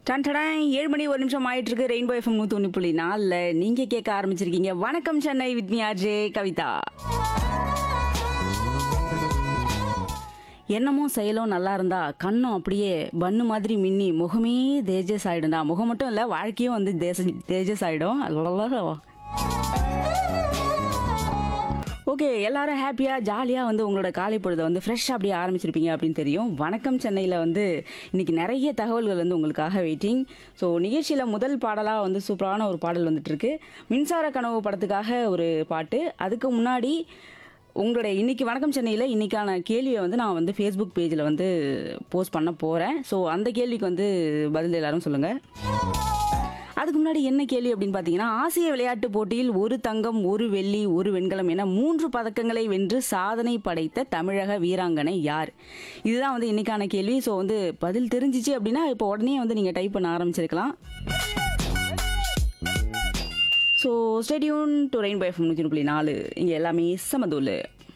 ton டடாய், ஏழு மணி ஒரு நிமிஷம் ஆயிட்டு இருக்கு ரெயின்போ எஃப்எம் நூத்தி ஒன்று புள்ளி நாலுல நீங்க கேட்க ஆரம்பிச்சிருக்கீங்க வணக்கம் Chennai with me RJ Kavitha என்னமோ செயலும் நல்லா இருந்தா கண்ணும் அப்படியே பன்னு மாதிரி மின்னி முகமே தேஜஸ் ஆயிடும்டா முகம் மட்டும் இல்ல வாழ்க்கையும் வந்து தேச தேஜஸ் ஆயிடும் அவ்வளோ ஓகே எல்லாரும் ஹாப்பியாக ஜாலியாக வந்து உங்களோட காலை பொழுதை வந்து ஃப்ரெஷ்ஷாக அப்படியே ஆரம்பிச்சிருப்பீங்க அப்படின்னு தெரியும் வணக்கம் சென்னையில் வந்து இன்னைக்கு நிறைய தகவல்கள் வந்து உங்களுக்காக வெயிட்டிங் ஸோ நிகழ்ச்சியில் முதல் பாடலாக வந்து சூப்பரான ஒரு பாடல் வந்துட்டு இருக்கு மின்சார கனவு படத்துக்காக ஒரு பாட்டு அதுக்கு முன்னாடி உங்களுடைய இன்னைக்கு வணக்கம் சென்னையில் இன்னைக்கான கேள்வியை வந்து நான் வந்து ஃபேஸ்புக் பேஜில் வந்து போஸ்ட் பண்ண போகிறேன் ஸோ அந்த கேள்விக்கு வந்து பதில் எல்லாரும் சொல்லுங்கள் அதுக்கு முன்னாடி என்ன கேள்வி அப்படின்னு பார்த்தீங்கன்னா ஆசிய விளையாட்டுப் போட்டியில் ஒரு தங்கம் ஒரு வெள்ளி ஒரு வெண்கலம் என மூன்று பதக்கங்களை வென்று சாதனை படைத்த தமிழக வீராங்கனை யார் இதுதான் வந்து இன்னைக்கான கேள்வி ஸோ வந்து பதில் தெரிஞ்சிச்சு அப்படின்னா இப்போ உடனே வந்து நீங்கள் டைப் பண்ண ஆரம்பிச்சிருக்கலாம் so stay tuned to rainbow FM நூற்றி புள்ளி நாலு இங்கே எல்லாமே சமதூல்